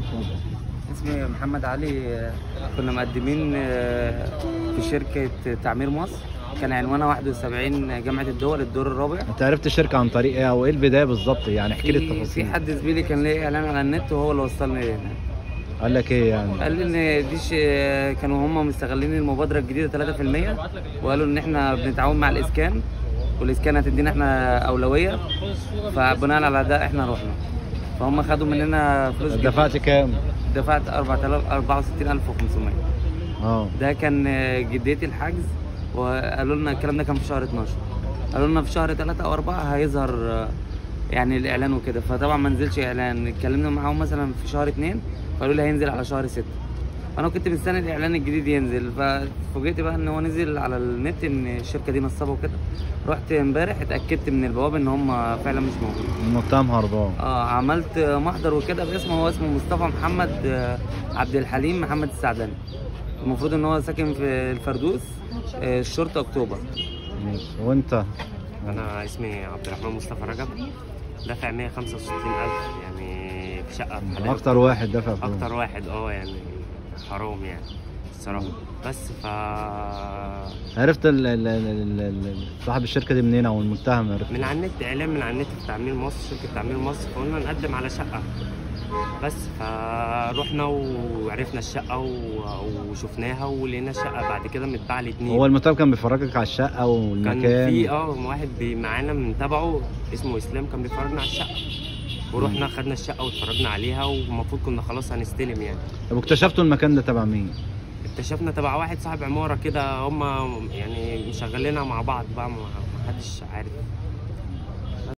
اسمي محمد علي آه، كنا مقدمين آه، في شركة تعمير مصر كان عنوانها 71 جامعة الدول الدور الرابع انت عرفت الشركه عن طريق ايه او ايه البدايه بالظبط يعني احكي لي في- في التفاصيل حد زميلي كان ليه اعلان على النت وهو اللي وصلني هنا قال لك ايه يعني قال لي ان دي ش- كانوا هم مستغلين المبادرة الجديدة 3% وقالوا ان احنا بنتعاون مع الاسكان والاسكان هتدينا احنا اولوية فبناء على ده احنا رحنا فهم خدوا مننا فلوس جدا. دفعت كام دفعت 4000 64500 اه ده كان جدية الحجز وقالوا لنا الكلام ده كان في شهر 12 قالوا لنا في شهر 3 او 4 هيظهر آه، يعني الاعلان وكده فطبعا ما نزلش اعلان اتكلمنا معاهم مثلا في شهر 2 فقالوا لي هينزل على شهر 6 فانا كنت مستني الاعلان الجديد ينزل ففوجئت بقى ان هو نزل على النت ان الشركه دي نصابه وكده رحت امبارح اتاكدت من البوابه ان هم فعلا مش موجودين المتهم هربان اه عملت محضر وكده باسمه هو اسمه مصطفى محمد آه، عبد الحليم محمد السعداني المفروض ان هو ساكن في الفردوس آه، الشرطه اكتوبر ماشي وانت انا اسمي عبد الرحمن مصطفى رجب دافع 165000 يعني في شقه في حدائق اكتر واحد دفع فلوس اكتر واحد اه يعني حرام يعني الصراحه بس ف عرفت ال ال ال ال صاحب الشركه دي منين او المتهم عرفت من على النت اعلان من على النت في تعمير مصر شركه تعمير مصر فقلنا نقدم على شقه بس فروحنا وعرفنا الشقه و- وشفناها ولقينا الشقه بعد كده متباعه لاتنين هو المتهم كان بيفرجك على الشقه كان والمكان في اه واحد بي- معانا من تبعه اسمه اسلام كان بيفرجنا على الشقه ورحنا خدنا الشقه واتفرجنا عليها والمفروض كنا خلاص هنستلم يعني طب اكتشفتوا المكان ده تبع مين؟ اكتشفنا تبع واحد صاحب عماره كده هم يعني مشغلينها مع بعض بقى ما ما حدش عارف